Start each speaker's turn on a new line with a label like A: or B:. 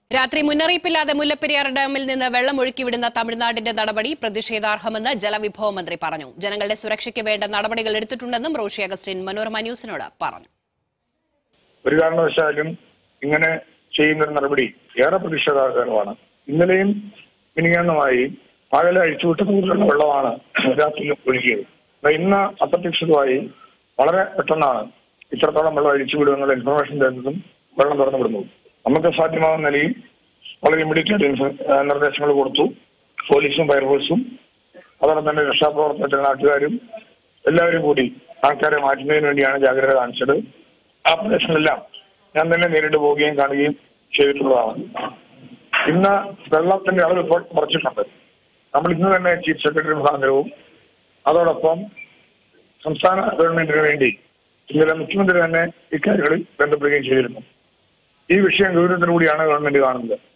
A: രാത്രി മുന്നറിയിപ്പില്ലാതെ മുല്ലപ്പെരിയാർ ഡാമിൽ നിന്ന് വെള്ളം ഒഴുക്കിവിടുന്ന തമിഴ്നാടിന്റെ നടപടി പ്രതിഷേധാർഹമെന്ന് ജലവിഭവ മന്ത്രി പറഞ്ഞു ജനങ്ങളുടെ സുരക്ഷയ്ക്ക് വേണ്ട നടപടികൾ എടുത്തിട്ടുണ്ടെന്നും റോഷി അഗസ്റ്റിൻ മനോരമ ന്യൂസിനോട് പറഞ്ഞു
B: ഒരു കാരണവശാലും ഇങ്ങനെ ചെയ്യുന്നൊരു നടപടി ഏറെ പ്രതിഷേധാർഹമാണ് ഇന്നലെയും മിനിങ്ങാന്നുമായി പകല അഴിച്ചുവിട്ട കൂടുതലുള്ള വെള്ളമാണ് രാത്രി ഒഴുകിയത് എന്നാൽ ഇന്ന് അപ്രതീക്ഷിതമായി വളരെ പെട്ടെന്നാണ് ഇത്രത്തോളം വെള്ളം അഴിച്ചുവിടുമെന്നുള്ള ഇൻഫർമേഷൻ തരുന്നതും വെള്ളം തുറന്നു വിടുന്നതും നമുക്ക് സാധ്യമാകുന്ന നിലയിൽ വളരെ ഇമ്മീഡിയറ്റ് ആയിട്ട് നിർദ്ദേശങ്ങൾ കൊടുത്തു പോലീസും ഫയർഫോഴ്സും അതോടൊപ്പം തന്നെ രക്ഷാപ്രവർത്തന നാട്ടുകാരും എല്ലാവരും കൂടി ആൾക്കാരെ മാറ്റുന്നതിന് വേണ്ടിയാണ് ജാഗ്രത കാണിച്ചത് ആ പ്രദേശങ്ങളെല്ലാം ഞാൻ തന്നെ നേരിട്ട് പോവുകയും കാണുകയും ചെയ്തിട്ടുള്ളതാണ് ഇന്ന് വെള്ളത്തിന്റെ അളവ് ഇപ്പോൾ കുറച്ചിട്ടുണ്ട് നമ്മൾ ഇന്ന് തന്നെ ചീഫ് സെക്രട്ടറി മുഖാന്തരവും അതോടൊപ്പം സംസ്ഥാന ഗവൺമെന്റിന് വേണ്ടി ഇന്നലെ മുഖ്യമന്ത്രി തന്നെ ഇക്കാര്യങ്ങളിൽ ബന്ധപ്പെടുകയും ചെയ്തിരുന്നു ഈ വിഷയം ഗൗരവത്തോടു കൂടിയാണ് ഗവൺമെന്റ് കാണുന്നത്